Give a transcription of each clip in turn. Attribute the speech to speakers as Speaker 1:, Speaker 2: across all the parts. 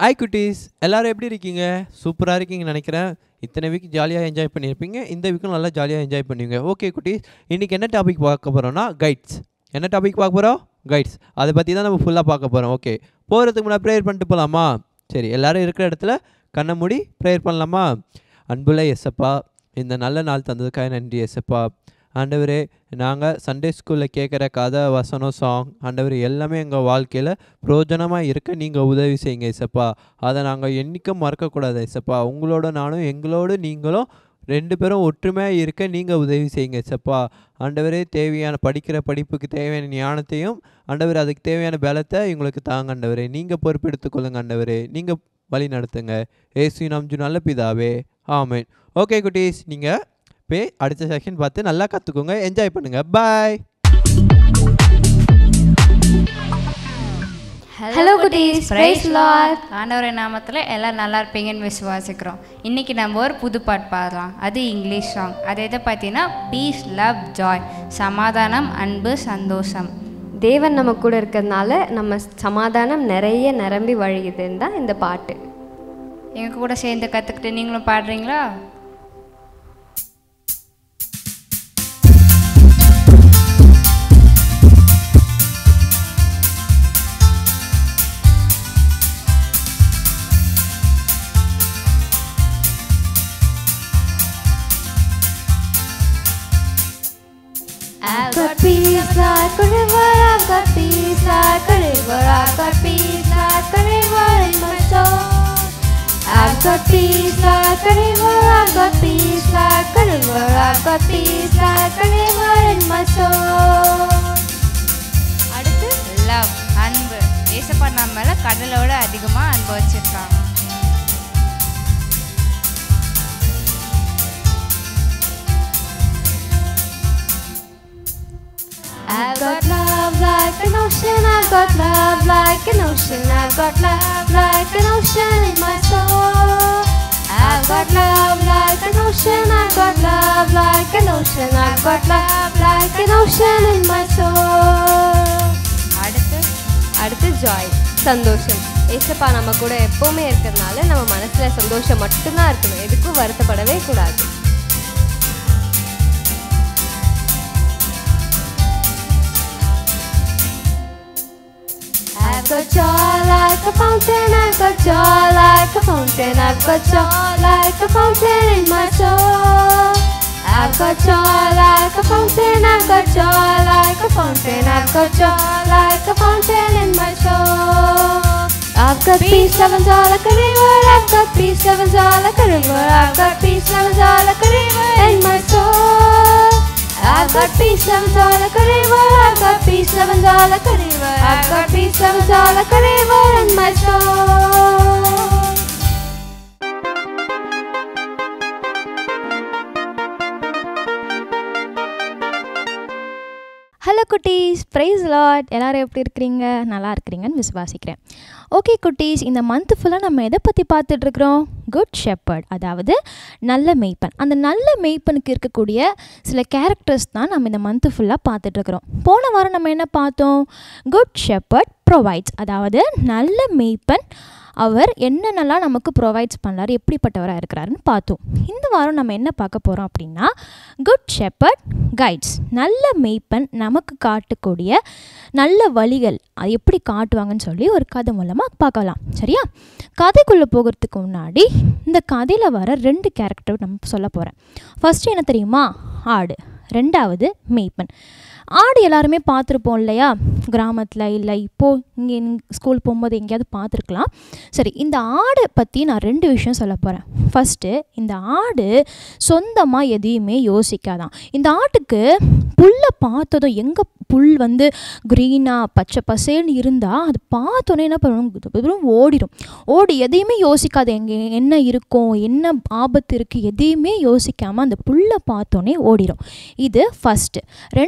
Speaker 1: Hi குட்டீஸ் எல்லாரும் எப்படி இருக்கீங்க சூப்பராக இருக்கீங்கன்னு நினைக்கிறேன் இத்தனை வீக் ஜாலியாக என்ஜாய் பண்ணியிருப்பீங்க இந்த வீக்கும் நல்லா ஜாலியாக என்ஜாய் பண்ணுவீங்க ஓகே குட்டீஸ் இன்றைக்கி என்ன டாபிக் பார்க்க போகிறோம்னா கைட்ஸ் என்ன டாபிக் பார்க்க போகிறோம் கைட்ஸ் அதை பற்றி தான் நம்ம ஃபுல்லாக பார்க்க போகிறோம் ஓகே போகிறதுக்கு முன்னாடி ப்ரேயர் பண்ணிட்டு போகலாமா சரி எல்லாரும் இருக்கிற இடத்துல கண்ணை மூடி ப்ரேயர் பண்ணலாமா அன்புள்ள எஸ்அப்பா இந்த நல்ல நாள் தந்ததுக்காக நன்றி எஸ்அப்பா ஆண்டவரே நாங்கள் சண்டே ஸ்கூலில் கேட்குற கதை வசனம் சாங் ஆண்டவர் எல்லாமே எங்கள் வாழ்க்கையில் பிரயோஜனமாக இருக்க நீங்கள் உதவி செய்யுங்க இசப்பா அதை நாங்கள் என்றைக்கும் மறக்கக்கூடாது இசப்பா உங்களோட நானும் எங்களோடு நீங்களும் ரெண்டு பேரும் ஒற்றுமையாக இருக்க நீங்கள் உதவி செய்யுங்க இசப்பா ஆண்டவரே தேவையான படிக்கிற படிப்புக்கு தேவையான ஞானத்தையும் ஆண்டவர் அதுக்கு தேவையான பலத்தை எங்களுக்கு தாங்க ஆண்டவரே நீங்கள் பொறுப்பெடுத்துக் கொள்ளுங்க ஆண்டவரே நீங்கள் வழி நடத்துங்க ஏசு நம்ஜு நல்ல பிதாவே ஆமேன் ஓகே குட்டீஸ் நீங்கள் போய் அடுத்த செக்ஷன் பார்த்து நல்லா கற்றுக்கோங்க என்ஜாய் பண்ணுங்கள் பாய்
Speaker 2: ஹலோ குட்டீஸ் பிரைஸ் லார்ட்
Speaker 3: ஆண்டவரை நாமத்தில் எல்லாம் நல்லா இருப்பீங்கன்னு விசுவாசிக்கிறோம் இன்றைக்கி நம்ம ஒரு புது பாட்டு பாடலாம் அது இங்கிலீஷ் சாங் அது எதை பார்த்தீங்கன்னா பீஸ் லவ் ஜாய் சமாதானம் அன்பு சந்தோஷம்
Speaker 2: தேவன் நம்ம கூட இருக்கிறதுனால நம்ம சமாதானம் நிறைய நிரம்பி வழியுதுன்னு தான் இந்த பாட்டு
Speaker 3: எங்கள் கூட சேர்ந்து கற்றுக்கிட்டு நீங்களும் பாடுறீங்களா
Speaker 2: I've got peace like a river, I've got peace like a river, I've got peace like a river in my soul. I've got peace like a river, I've got peace like a river, I've got peace like a river in my soul.
Speaker 3: அடுத்து love அன்பு ஏசப்பா நம்ம மேலே கடலோட அதிகமாக அன்பு வச்சுருக்காங்க
Speaker 2: I've got love like an ocean, I've got love like an ocean, I've got love like an ocean in my soul. I've got love like an ocean, I've got love like an ocean, I've got love like an ocean in my soul.
Speaker 3: அடுத்து
Speaker 2: அடுத்து Joy சந்தோஷம் ஏசப்பா நம்ம கூட எப்பவுமே இருக்கிறதுனால நம்ம மனசுல சந்தோஷம் மட்டும்தான் இருக்கணும் எதுக்கும் வருத்தப்படவே கூடாது I've got joy like a fountain, I've got joy like a fountain, I've got joy like a fountain in my soul. I've got joy like a fountain, I've got joy like a fountain, I've got joy like a fountain in my soul. I've got peace, heaven's all like a river, I've got peace, heaven's all like a river, I've got peace, heaven's all like a river in my soul. I've got peace, heaven's all like a river, I've got peace, heaven's all like a river, I've got peace, heaven's all like a river in my soul.
Speaker 4: Hello குட்டீஸ் praise lord எல்லாரும் எப்படி இருக்கிறீங்க நல்லா இருக்கிறீங்கன்னு விசுவாசிக்கிறேன் okay குட்டீஸ் இந்த month ஃபுல்லாக நம்ம எதை பற்றி பார்த்துட்ருக்குறோம் குட் ஷெப்பர்ட் அதாவது நல்ல மெய்ப்பன் அந்த நல்ல மெய்ப்பனுக்கு இருக்கக்கூடிய சில கேரக்டர்ஸ் தான் நம்ம இந்த மந்த் ஃபுல்லாக பார்த்துட்ருக்குறோம் போன வாரம் நம்ம என்ன பார்த்தோம் குட் ஷெப்பர்ட் ப்ரொவைட்ஸ் அதாவது நல்ல மெய்ப்பன் அவர் என்னென்னலாம் நமக்கு ப்ரொவைட்ஸ் பண்ணார் எப்படிப்பட்டவராக இருக்கிறாருன்னு பார்த்தோம் இந்த வாரம் நம்ம என்ன பார்க்க போகிறோம் அப்படின்னா குட் ஷெப்பர்ட் கைட்ஸ் நல்ல மெய்ப்பன் நமக்கு காட்டக்கூடிய நல்ல வழிகள் அது எப்படி காட்டுவாங்கன்னு சொல்லி ஒரு கதை மூலமாக பார்க்கலாம் சரியா கதைக்குள்ளே போகிறதுக்கு முன்னாடி இந்த கதையில் வர ரெண்டு கேரக்டர் நம்ம சொல்ல போகிறேன் ஃபஸ்ட்டு என்ன தெரியுமா ஆடு ரெண்டாவது மெய்ப்பன் ஆடு எல்லாருமே பார்த்துருப்போம் இல்லையா கிராமத்தில் இல்லை இப்போது இங்கே ஸ்கூல் போகும்போது எங்கேயாவது பார்த்துருக்கலாம் சரி இந்த ஆடை பற்றி நான் ரெண்டு விஷயம் சொல்ல போகிறேன் ஃபஸ்ட்டு இந்த ஆடு சொந்தமாக எதையுமே யோசிக்காதான் இந்த ஆட்டுக்கு புல்லை பார்த்ததும் எங்கே புல் வந்து க்ரீனாக பச்சை பசேல்னு இருந்தால் அது பார்த்தோன்னே என்ன பண்ணும் ஓடிடும் ஓடி எதையுமே யோசிக்காது எங்கே என்ன இருக்கும் என்ன ஆபத்து இருக்குது எதையுமே யோசிக்காமல் அந்த புல்லை பார்த்தோன்னே ஓடிடும் இது ஃபஸ்ட்டு ரெண்டாவது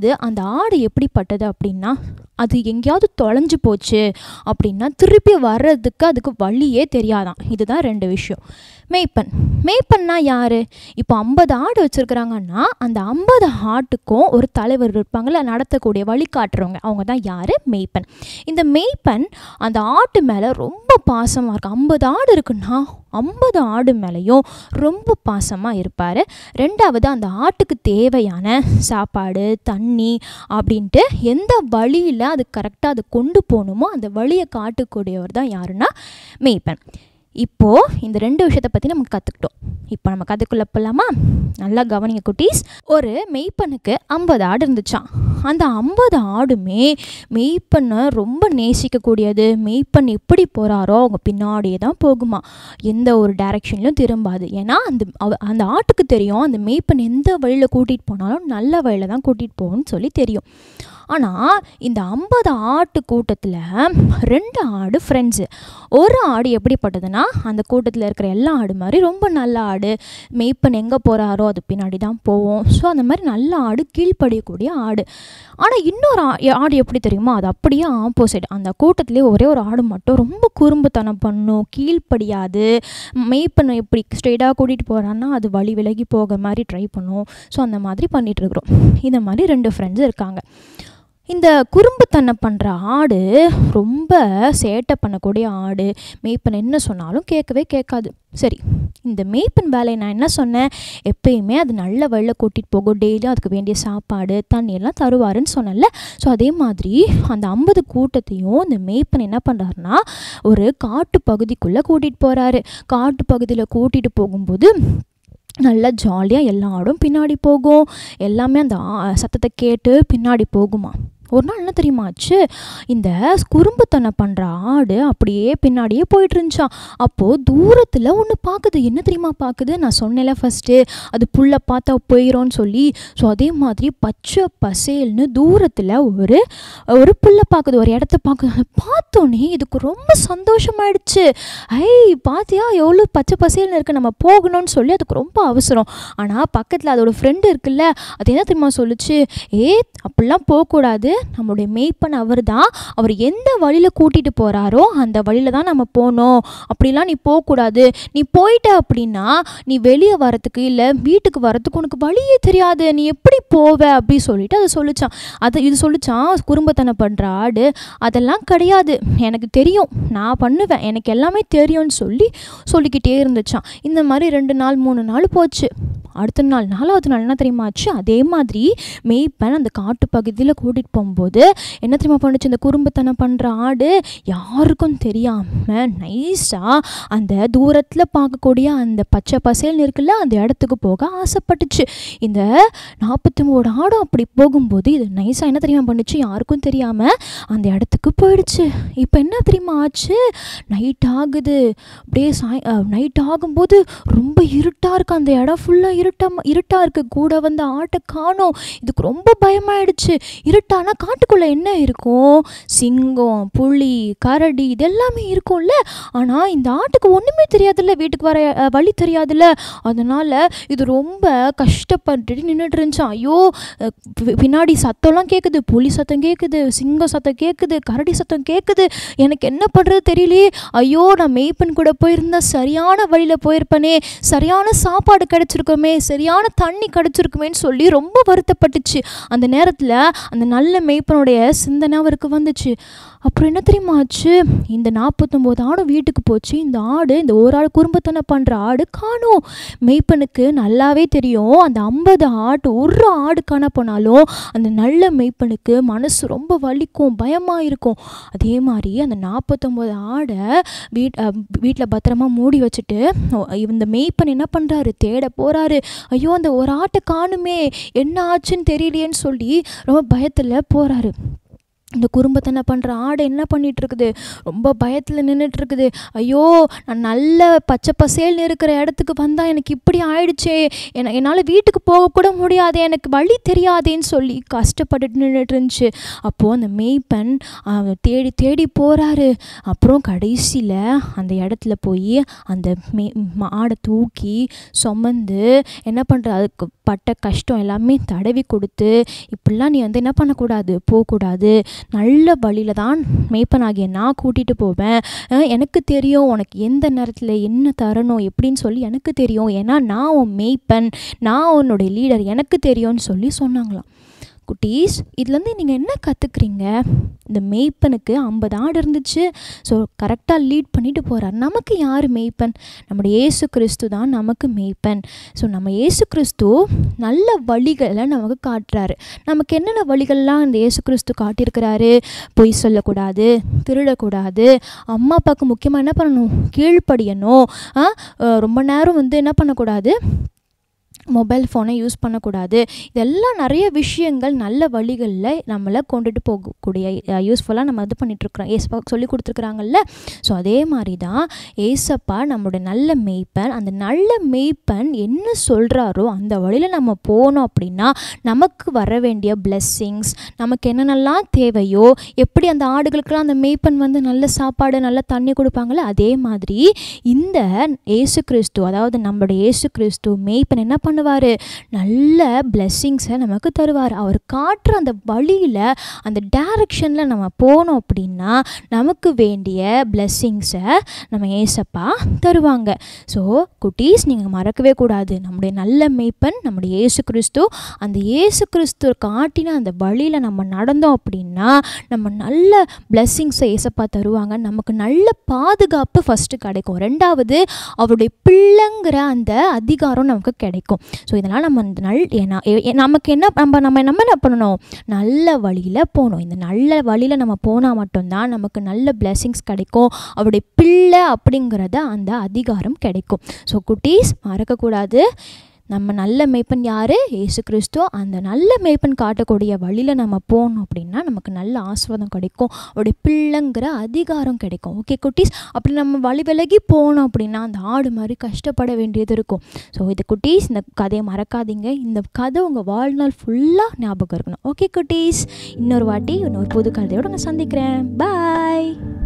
Speaker 4: ரெண்டாவது அந்த ஆடு எப்படிப்பட்டது அப்படின்னா அது எங்கேயாவது தொலைஞ்சு போச்சு அப்படின்னா திருப்பி வர்றதுக்கு அதுக்கு வழியே தெரியாதான் இதுதான் ரெண்டு விஷயம் மேய்ப்பன் மேய்ப்பன்னா யார் இப்போ ஐம்பது ஆடு வச்சுருக்குறாங்கன்னா அந்த ஐம்பது ஆட்டுக்கும் ஒரு தலைவர் இருப்பாங்கள்ல நடத்தக்கூடிய வழிகாட்டுறவங்க அவங்க தான் யார் மேய்ப்பன் இந்த மேய்ப்பன் அந்த ஆட்டு மேலே ரொம்ப பாசமாக இருக்கும் ஐம்பது ஆடு இருக்குன்னா ஐம்பது ஆடு மேலேயும் ரொம்ப பாசமாக இருப்பார் ரெண்டாவது அந்த ஆட்டுக்கு தேவையான சாப்பாடு தண்ணி அப்படின்ட்டு எந்த வழியில் அது கரெக்டாக அது கொண்டு போகணுமோ அந்த வழியை காட்டக்கூடியவர் தான் யாருன்னா மேய்ப்பன் இப்போது இந்த ரெண்டு விஷயத்தை பற்றி நம்ம கற்றுக்கிட்டோம் இப்போ நம்ம கதைக்குள்ளே போகலாமா நல்லா கவனிங்க குட்டீஸ் ஒரு மெய்ப்பனுக்கு ஐம்பது ஆடு இருந்துச்சான் அந்த ஐம்பது ஆடுமே மெய்ப்பனை ரொம்ப நேசிக்கக்கூடியது மெய்ப்பன் எப்படி போகிறாரோ அவங்க பின்னாடியே தான் போகுமா எந்த ஒரு டைரக்ஷன்லையும் திரும்பாது ஏன்னா அந்த அவ- அந்த ஆட்டுக்கு தெரியும் அந்த மெய்ப்பன் எந்த வழியில் கூட்டிகிட்டு போனாலும் நல்ல வழியில் தான் கூட்டிகிட்டு போகும்னு சொல்லி தெரியும் ஆனால் இந்த ஐம்பது ஆட்டு கூட்டத்தில் ரெண்டு ஆடு ஃப்ரெண்ட்ஸு ஒரு ஆடு எப்படிப்பட்டதுன்னா அந்த கூட்டத்தில் இருக்கிற எல்லா ஆடு மாதிரி ரொம்ப நல்ல ஆடு மேய்ப்பன் எங்கே போகிறாரோ அது பின்னாடி தான் போவோம் ஸோ அந்த மாதிரி நல்ல ஆடு கீழ்ப்படியக்கூடிய ஆடு ஆனால் இன்னொரு ஆ- ஆடு எப்படி தெரியுமா அது அப்படியே ஆப்போசிட் அந்த கூட்டத்திலே ஒரே ஒரு ஆடு மட்டும் ரொம்ப குறும்புத்தனம் பண்ணும் கீழ்ப்படியாது மேய்ப்பனை இப்படி ஸ்ட்ரெயிட்டாக கூட்டிகிட்டு போகிறான்னா அது வழி விலகி போக மாதிரி ட்ரை பண்ணும் ஸோ அந்த மாதிரி பண்ணிட்டு இருக்கிறோம் இந்த மாதிரி ரெண்டு ஃப்ரெண்ட்ஸ் இருக்காங்க இந்த குறும்புத்தனம் பண்ணுற ஆடு ரொம்ப சேட்டை பண்ணக்கூடிய ஆடு மேய்ப்பன் என்ன சொன்னாலும் கேட்கவே கேட்காது சரி இந்த மேய்ப்பன் வேலையை நான் என்ன சொன்னேன் எப்பயுமே அது நல்ல வழியில் கூட்டிகிட்டு போகும் டெய்லியும் அதுக்கு வேண்டிய சாப்பாடு தண்ணி எல்லாம் தருவாருன்னு சொன்னேன்ல ஸோ அதே மாதிரி அந்த ஐம்பது கூட்டத்தையும் இந்த மேய்ப்பன் என்ன பண்ணுறாருன்னா ஒரு காட்டு பகுதிக்குள்ளே கூட்டிகிட்டு போகிறாரு காட்டு பகுதியில் கூட்டிகிட்டு போகும்போது நல்லா ஜாலியாக எல்லா ஆடும் பின்னாடி போகும் எல்லாமே அந்த ஆ- சத்தத்தை கேட்டு பின்னாடி போகுமா ஒரு நாள் என்ன தெரியுமா ஆச்சு இந்த குறும்புத்தனம் பண்ணுற ஆடு அப்படியே பின்னாடியே போயிட்டு இருந்துச்சான் அப்போது தூரத்தில் ஒன்று பார்க்குது என்ன தெரியுமா பார்க்குது நான் சொன்னேன்ல ஃபஸ்ட்டு அது புல்லை பார்த்தா போயிடும்னு சொல்லி ஸோ அதே மாதிரி பச்சை பசேல்னு தூரத்தில் ஒரு ஒரு புல்லை பார்க்குது ஒரு இடத்த பார்க்குது அதை பார்த்தோன்னே இதுக்கு ரொம்ப சந்தோஷமாயிடுச்சு ஐ பாத்தியா எவ்வளோ பச்சை பசேல்னு இருக்கு நம்ம போகணும்னு சொல்லி அதுக்கு ரொம்ப அவசரம் ஆனால் பக்கத்தில் அதோட ஃப்ரெண்டு இருக்குல்ல அது என்ன தெரியுமா சொல்லுச்சு ஏ அப்படிலாம் போகக்கூடாது நம்மளுடைய மேய்ப்பன் அவர் தான் அவர் எந்த வழியில் கூட்டிகிட்டு போகிறாரோ அந்த வழியில் தான் நம்ம போகணும் அப்படிலாம் நீ போகக்கூடாது நீ போயிட்ட அப்படின்னா நீ வெளியே வரத்துக்கு இல்லை வீட்டுக்கு வரத்துக்கு உனக்கு வழியே தெரியாது நீ எப்படி போவ அப்படி சொல்லிட்டு அதை சொல்லிச்சான் அதை இது சொல்லிச்சான் குறும்பத்தனம் பண்ணுற ஆடு அதெல்லாம் கிடையாது எனக்கு தெரியும் நான் பண்ணுவேன் எனக்கு எல்லாமே தெரியும்னு சொல்லி சொல்லிக்கிட்டே இருந்துச்சான் இந்த மாதிரி ரெண்டு நாள் மூணு நாள் போச்சு அடுத்த நாள் நாலாவது நாள் என்ன தெரியுமா ஆச்சு அதே மாதிரி மேய்ப்பன் அந்த காட்டு பகுதியில் கூட்டிகிட்டு போகும்போது என்ன தெரியுமா பண்ணுச்சு இந்த குறும்புத்தனம் பண்ணுற ஆடு யாருக்கும் தெரியாமல் நைஸாக அந்த தூரத்தில் பார்க்கக்கூடிய அந்த பச்சை பசேல்னு இருக்குல்ல அந்த இடத்துக்கு போக ஆசைப்பட்டுச்சு இந்த நாற்பத்தி மூணு ஆடும் அப்படி போகும்போது இது நைஸாக என்ன தெரியுமா பண்ணுச்சு யாருக்கும் தெரியாமல் அந்த இடத்துக்கு போயிடுச்சு இப்போ என்ன தெரியுமா ஆச்சு நைட் ஆகுது அப்படியே சாய் நைட் ஆகும்போது ரொம்ப இருட்டாக இருக்கு அந்த இடம் ஃபுல்லாக இருட்டாக இருட்டாக இருக்கு கூட வந்து ஆட்டை காணோம் இதுக்கு ரொம்ப பயமாயிடுச்சு இருட்டானா காட்டுக்குள்ளே என்ன இருக்கும் சிங்கம் புலி கரடி இது எல்லாமே இருக்கும்ல ஆனால் இந்த ஆட்டுக்கு ஒன்றுமே தெரியாதுல்ல வீட்டுக்கு வர அஹ், வழி தெரியாதுல்ல அதனால் இது ரொம்ப கஷ்டப்பட்டுட்டு நின்றுட்டு இருந்துச்சான் ஐயோ அஹ், பி- பின்னாடி சத்தம்லாம் கேட்குது புலி சத்தம் கேட்குது சிங்கம் சத்தம் கேட்குது கரடி சத்தம் கேட்குது எனக்கு என்ன பண்ணுறது தெரியலையே ஐயோ நான் மெய்ப்பன் கூட போயிருந்தா சரியான வழியில் போயிருப்பனே சரியான சாப்பாடு கிடச்சிருக்குமே சரியான தண்ணி கிடச்சிருக்குமேன்னு சொல்லி ரொம்ப வருத்தப்பட்டுச்சு அந்த நேரத்தில் அந்த நல்ல மெய்ப்பனுடைய சிந்தனை அவருக்கு வந்துச்சு அப்புறம் என்ன தெரியுமா ஆச்சு இந்த நாற்பத்தொம்போது ஆடும் வீட்டுக்கு போச்சு இந்த ஆடு இந்த ஒரு ஆள் குறும்பத்தனை பண்ணுற ஆடு காணோம் மெய்ப்பனுக்கு நல்லாவே தெரியும் அந்த ஐம்பது ஆட்டு ஒரு ஆடு காண போனாலும் அந்த நல்ல மெய்ப்பனுக்கு மனசு ரொம்ப வலிக்கும் பயமாக இருக்கும் அதே மாதிரி அந்த நாற்பத்தொம்போது ஆடை வீட் வீட்டில் பத்திரமா மூடி வச்சுட்டு ஓ, இந்த மெய்ப்பன் என்ன பண்ணுறாரு தேட போகிறாரு ஐயோ அந்த ஒரு ஆட்டை காணுமே என்ன ஆச்சுன்னு தெரியலையேன்னு சொல்லி ரொம்ப பயத்தில் போகிறாரு இந்த குடும்பத்தை என்ன பண்ணுற ஆடு என்ன பண்ணிட்டு இருக்குது ரொம்ப பயத்தில் நின்றுட்டு இருக்குது ஐயோ நான் நல்ல பச்சை பசேல்னு இருக்கிற இடத்துக்கு வந்தால் எனக்கு இப்படி ஆயிடுச்சே என என்னால் வீட்டுக்கு போகக்கூட முடியாது எனக்கு வழி தெரியாதேன்னு சொல்லி கஷ்டப்பட்டுட்டு நின்றுட்டு இருந்துச்சு அப்போது அந்த மேய்ப்பன் அவன் தேடி தேடி போகிறாரு அப்புறம் கடைசியில் அந்த இடத்துல போய் அந்த மே மாடை தூக்கி சுமந்து என்ன பண்ணுற அதுக்கு பட்ட கஷ்டம் எல்லாமே தடவி கொடுத்து இப்படிலாம் நீ வந்து என்ன பண்ணக்கூடாது போகக்கூடாது நல்ல வழியில தான் மேய்ப்பனாகிய நான் கூட்டிகிட்டு போவேன் அஹ் எனக்கு தெரியும் உனக்கு எந்த நேரத்தில் என்ன தரணும் எப்படின்னு சொல்லி எனக்கு தெரியும் ஏன்னா நான் உன் மேய்ப்பன் நான் உன்னுடைய லீடர் எனக்கு தெரியும்னு சொல்லி சொன்னாங்களாம் குட்டீஸ் இதுலேருந்து நீங்கள் என்ன கற்றுக்குறீங்க இந்த மேய்ப்பனுக்கு ஐம்பது ஆடு இருந்துச்சு ஸோ கரெக்டாக லீட் பண்ணிட்டு போகிறார் நமக்கு யார் மேய்ப்பன் நம்முடைய இயேசு கிறிஸ்து தான் நமக்கு மேய்ப்பன் ஸோ நம்ம இயேசு கிறிஸ்து நல்ல வழிகளை நமக்கு காட்டுறாரு நமக்கு என்னென்ன வழிகள்லாம் இந்த இயேசு கிறிஸ்து காட்டியிருக்கிறாரு பொய் சொல்லக்கூடாது திருடக்கூடாது அம்மா அப்பாவுக்கு முக்கியமாக என்ன பண்ணணும் கீழ்ப்படியணும் ஆ, அஹ் ரொம்ப நேரம் வந்து என்ன பண்ணக்கூடாது மொபைல் ஃபோனை யூஸ் பண்ணக்கூடாது இதெல்லாம் நிறைய விஷயங்கள் நல்ல வழிகளில் நம்மளை கொண்டுட்டு போகக்கூடிய யூஸ்ஃபுல்லாக நம்ம இது பண்ணிகிட்ருக்குறோம் ஏசப்பா சொல்லி கொடுத்துருக்குறாங்கல்ல ஸோ அதே மாதிரி தான் ஏசப்பா நம்மளுடைய நல்ல மெய்ப்பன் அந்த நல்ல மெய்ப்பன் என்ன சொல்கிறாரோ அந்த வழியில் நம்ம போனோம் அப்படின்னா நமக்கு வர வேண்டிய blessings நமக்கு என்னென்னலாம் தேவையோ எப்படி அந்த ஆடுகளுக்கெல்லாம் அந்த மெய்ப்பன் வந்து நல்ல சாப்பாடு நல்ல தண்ணி கொடுப்பாங்களோ அதே மாதிரி இந்த ஏசு கிறிஸ்து அதாவது நம்மளுடைய ஏசு கிறிஸ்து மெய்ப்பன் என்ன பண்ணுவார் நல்ல பிளெஸ்ஸிங்ஸை நமக்கு தருவார் அவர் காட்டுற அந்த வழியில் அந்த டைரக்ஷனில் நம்ம போனோம் அப்படின்னா நமக்கு வேண்டிய பிளெஸ்ஸிங்ஸை நம்ம ஏசப்பா தருவாங்க ஸோ குட்டீஸ் நீங்கள் மறக்கவே கூடாது நம்முடைய நல்ல மெய்ப்பன் நம்முடைய இயேசு கிறிஸ்து அந்த இயேசு கிறிஸ்து காட்டின அந்த வழியில் நம்ம நடந்தோம் அப்படின்னா நம்ம நல்ல பிளெஸ்ஸிங்ஸை ஏசப்பா தருவாங்க நமக்கு நல்ல பாதுகாப்பு ஃபஸ்ட்டு கிடைக்கும் ரெண்டாவது அவருடைய பிள்ளைங்கிற அந்த அதிகாரம் நமக்கு கிடைக்கும் ஸோ இதனால் நம்ம இந்த நல் ஏன்னா- எ- எ- நமக்கு என்ன நம்ம நம்ம நம்ம என்ன பண்ணணும் நல்ல வழியில் போகணும் இந்த நல்ல வழியில் நம்ம போனால் மட்டும்தான் நமக்கு நல்ல blessings கிடைக்கும் அவருடைய பிள்ளை அப்படிங்கிறத அந்த அதிகாரம் கிடைக்கும் ஸோ குட்டீஸ் மறக்கக்கூடாது நம்ம நல்ல மேய்ப்பன் யார் ஏசு கிறிஸ்து அந்த நல்ல மேய்ப்பன் காட்டக்கூடிய வழியில் நம்ம போனோம் அப்படின்னா நமக்கு நல்ல ஆசீர்வாதம் கிடைக்கும் அவருடைய பிள்ளைங்கிற அதிகாரம் கிடைக்கும் ஓகே குட்டீஸ் அப்படி நம்ம வழி விலகி போனோம் அப்படின்னா அந்த ஆடு மாதிரி கஷ்டப்பட வேண்டியது இருக்கும் ஸோ இது குட்டீஸ் இந்த கதையை மறக்காதீங்க இந்த கதை உங்கள் வாழ்நாள் ஃபுல்லாக ஞாபகம் இருக்கணும் ஓகே குட்டீஸ் இன்னொரு வாட்டி இன்னொரு புது கதையோட நான் சந்திக்கிறேன் பாய்